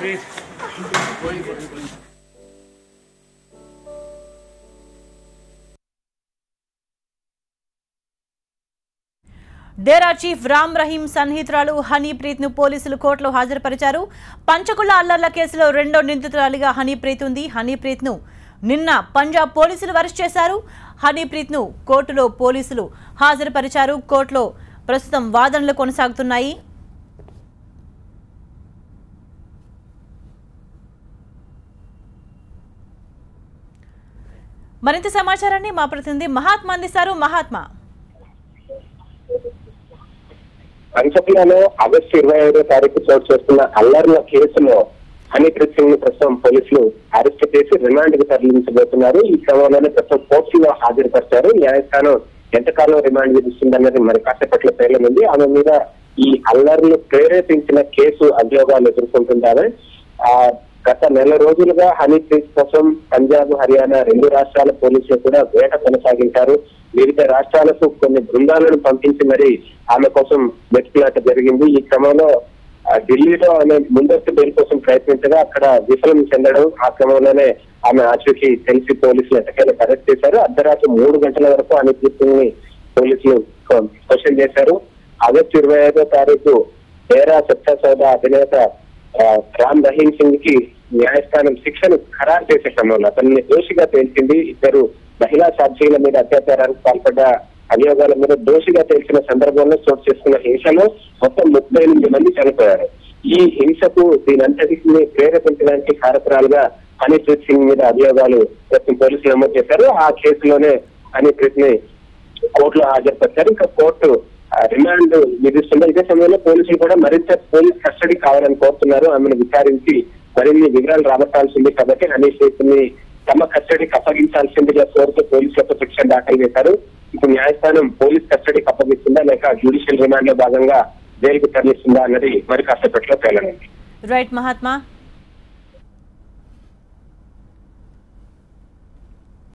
డేరా చీఫ్ రామ్ రహీం సన్నిహితురాలు హనీప్రీత్ ను పోలీసులు కోర్టులో హాజరుపరిచారు పంచకుల అల్లర్ల కేసులో రెండో నిందితురాలిగా హనీప్రీత్ ఉంది హనీప్రీత్ ను నిన్న పంజాబ్ పోలీసులు అరెస్ట్ చేశారు హనీప్రీత్ ను కోర్టులో పోలీసులు హాజరుపరిచారు కోర్టులో ప్రస్తుతం వాదనలు కొనసాగుతున్నాయి మరింత సమాచారాన్ని మా ప్రతినిధి మహాత్మా అందిస్తారు మహాత్మా పంచకులలో ఆగస్టు ఇరవై ఐదో తారీఖు చోటు చేస్తున్న అల్లర్ల కేసులో హనీప్రీత్ సింగ్ ని ప్రస్తుతం పోలీసులు అరెస్ట్ చేసి రిమాండ్ కి తరలించబోతున్నారు ఈ క్రమంలోనే ప్రస్తుతం కోర్టులో హాజరుపరిచారు న్యాయస్థానం ఎంతకాలం రిమాండ్ విధిస్తుందన్నది మరి కాసేపట్లో తేలనుంది ఆమె మీద ఈ అల్లర్లు ప్రేరేపించిన కేసు అభియోగాలు ఎదుర్కొంటుందామె ఆ గత నెల రోజులుగా హనీప్రీత్ కోసం పంజాబ్ హర్యానా రెండు రాష్ట్రాల పోలీసులు కూడా వేట కొనసాగించారు వివిధ రాష్ట్రాలకు కొన్ని బృందాలను పంపించి మరి ఆమె కోసం వెతుకులాట జరిగింది ఈ క్రమంలో ఆ, ఢిల్లీలో ఆమె ముందస్తు బెయిల్ కోసం ప్రయత్నించగా అక్కడ విఫలం చెందడం ఆ క్రమంలోనే ఆమె ఆచూకీ తెలిసి పోలీసులు ఎట్టకేలకు అరెస్ట్ చేశారు అర్ధరాత్రి మూడు గంటల వరకు హనీప్రీత్ ని పోలీసులు క్వశ్చన్ చేశారు ఆగస్టు ఇరవై ఐదో తారీఖు తేరా సత్తా సౌదా అధినేత ఆ, రామ్ రహీం సింగ్ కి న్యాయస్థానం శిక్షను ఖరారు చేసే క్రమంలో అతన్ని దోషిగా తేల్చింది ఇద్దరు మహిళా సాక్షుల మీద అత్యాచారానికి పాల్పడ్డ అభియోగాల మీద దోషిగా తేల్చిన సందర్భంలో చోటు చేసుకున్న హింసలో మొత్తం ముప్పై ఎనిమిది మంది చనిపోయారు ఈ హింసకు దీనంతటిని ప్రేరేపించడానికి కారకురాలుగా హనీప్రీత్ సింగ్ మీద అభియోగాలు ప్రస్తుతం పోలీసులు నమోదు చేశారు ఆ కేసులోనే హనీప్రీత్ ని కోర్టులో హాజరుపరిచారు ఇంకా కోర్టు ఆ, రిమాండ్ విధిస్తుంది ఇదే సమయంలో పోలీసులు కూడా మరింత పోలీస్ కస్టడీ కావాలని కోరుతున్నారు ఆమెను విచారించి మరిన్ని వివరాలు రాబట్టాల్సింది కాబట్టి హనీష్ ని తమ కస్టడీకి అప్పగించాల్సిందిగా కోరుతూ పోలీసులకు పిటిషన్ దాఖలు చేశారు ఇప్పుడు న్యాయస్థానం పోలీస్ కస్టడీకి అప్పగిస్తుందా లేక జ్యుడిషియల్ రిమాండ్ లో భాగంగా జైలుకు తరలిస్తుందా అన్నది మరి కాసేపట్లో తేలనుంది రైట్ మహాత్మా